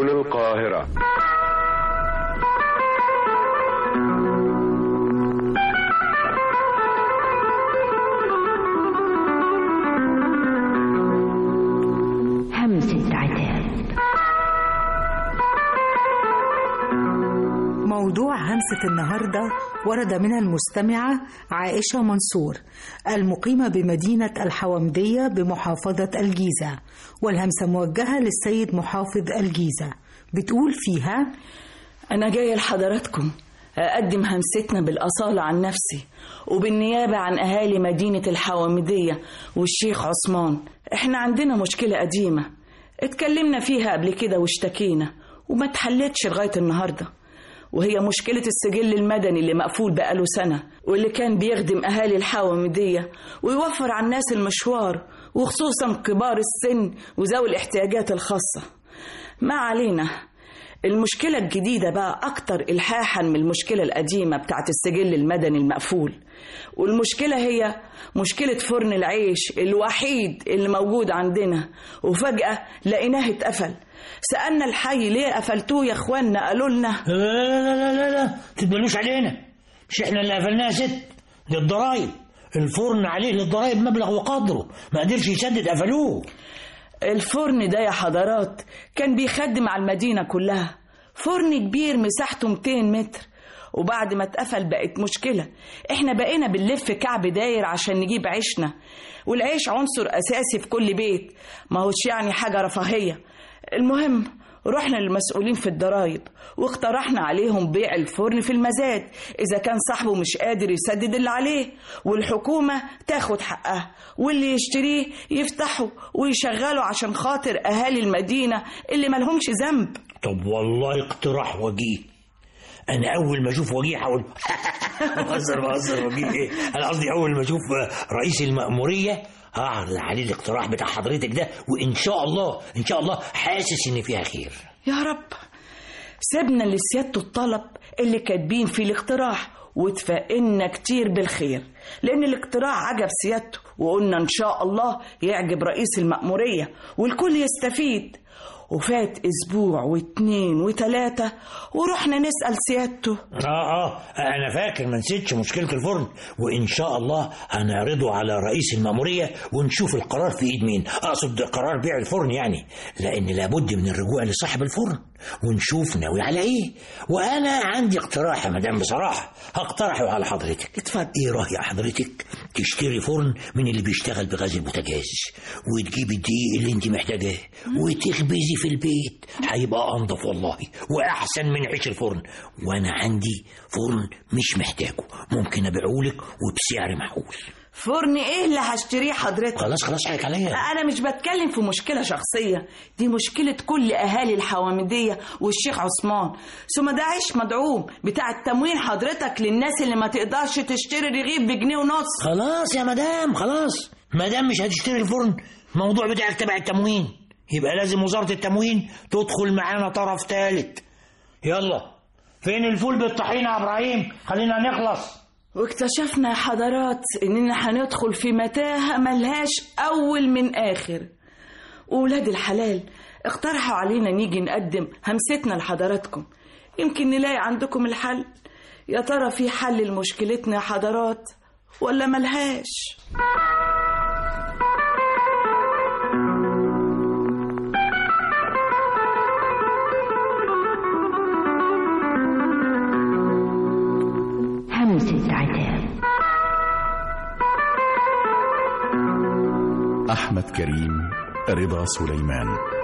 تلفزيون القاهرة همسة عتاب موضوع همسة النهاردة ورد من المستمعة عائشة منصور المقيمة بمدينة الحومدية بمحافظة الجيزة والهمسة موجهة للسيد محافظ الجيزة بتقول فيها أنا جاية لحضراتكم أقدم همستنا بالأصالة عن نفسي وبالنيابة عن أهالي مدينة الحوامدية والشيخ عثمان إحنا عندنا مشكلة قديمة اتكلمنا فيها قبل كده واشتكينا وما اتحلتش لغاية النهاردة وهي مشكلة السجل المدني اللي مقفول بقاله سنة واللي كان بيخدم أهالي الحوامدية ويوفر على الناس المشوار وخصوصا كبار السن وذوي الاحتياجات الخاصة ما علينا المشكلة الجديدة بقى أكتر إلحاحا من المشكلة القديمة بتاعت السجل المدني المقفول والمشكلة هي مشكلة فرن العيش الوحيد اللي موجود عندنا وفجأة لقيناه اتقفل سألنا الحي ليه قفلتوه يا اخوانا قالوا لنا لا لا لا لا لا تتبلوش علينا مش احنا اللي قفلناها ست دي الضرايب الفرن عليه للضرايب مبلغ وقدره ما قدرش يسدد قفلوه الفرن ده يا حضرات كان بيخدم على المدينة كلها فرن كبير مساحته 200 متر وبعد ما اتقفل بقت مشكلة احنا بقينا بنلف كعب داير عشان نجيب عيشنا والعيش عنصر أساسي في كل بيت ما هوش يعني حاجة رفاهية المهم رحنا للمسؤولين في الضرايب واقترحنا عليهم بيع الفرن في المزاد إذا كان صاحبه مش قادر يسدد اللي عليه والحكومة تاخد حقها واللي يشتريه يفتحه ويشغله عشان خاطر أهالي المدينة اللي ملهمش ذنب طب والله اقتراح وجيه انا اول ما اشوف وجيه هقول بهزر بهزر وجيه ايه انا قصدي اول ما اشوف رئيس المأمورية هعرض عليه الاقتراح بتاع حضرتك ده وان شاء الله ان شاء الله حاسس ان فيها خير يا رب سيبنا لسيادته الطلب اللي كاتبين فيه الاقتراح واتفقنا كتير بالخير لأن الاقتراح عجب سيادته وقلنا إن شاء الله يعجب رئيس المأمورية والكل يستفيد وفات أسبوع واتنين وتلاتة ورحنا نسأل سيادته اه اه انا فاكر ما نسيتش مشكله الفرن وان شاء الله هنعرضه على رئيس المأمورية ونشوف القرار في ايد مين اقصد قرار بيع الفرن يعني لان لابد من الرجوع لصاحب الفرن ونشوف ناوي على ايه وانا عندي اقتراح يا مدام بصراحه هقترحه على حضرتك اتفضل ايه راي حضرتك تشتري فرن من اللي بيشتغل بغاز البوتاجاز وتجيبي الدقيق اللي انت محتاجاه وتخبزي في البيت هيبقى انضف والله واحسن من عيش الفرن وانا عندي فرن مش محتاجه ممكن ابيعه لك وبسعر معقول فرن ايه اللي هشتريه حضرتك خلاص خلاص حقك عليا انا مش بتكلم في مشكله شخصيه دي مشكله كل اهالي الحوامديه والشيخ عثمان ثم ده عيش مدعوم بتاع التموين حضرتك للناس اللي ما تقدرش تشتري رغيف بجنيه ونص خلاص يا مدام خلاص مدام مش هتشتري الفرن الموضوع بتاعك تبع التموين يبقى لازم وزارة التموين تدخل معانا طرف ثالث يلا فين الفول بالطحينة يا ابراهيم خلينا نخلص واكتشفنا يا حضرات اننا هندخل في متاهه ملهاش اول من اخر وولاد الحلال اقترحوا علينا نيجي نقدم همستنا لحضراتكم يمكن نلاقي عندكم الحل يا ترى في حل لمشكلتنا يا حضرات ولا ملهاش همسة عتاب أحمد كريم رضا سليمان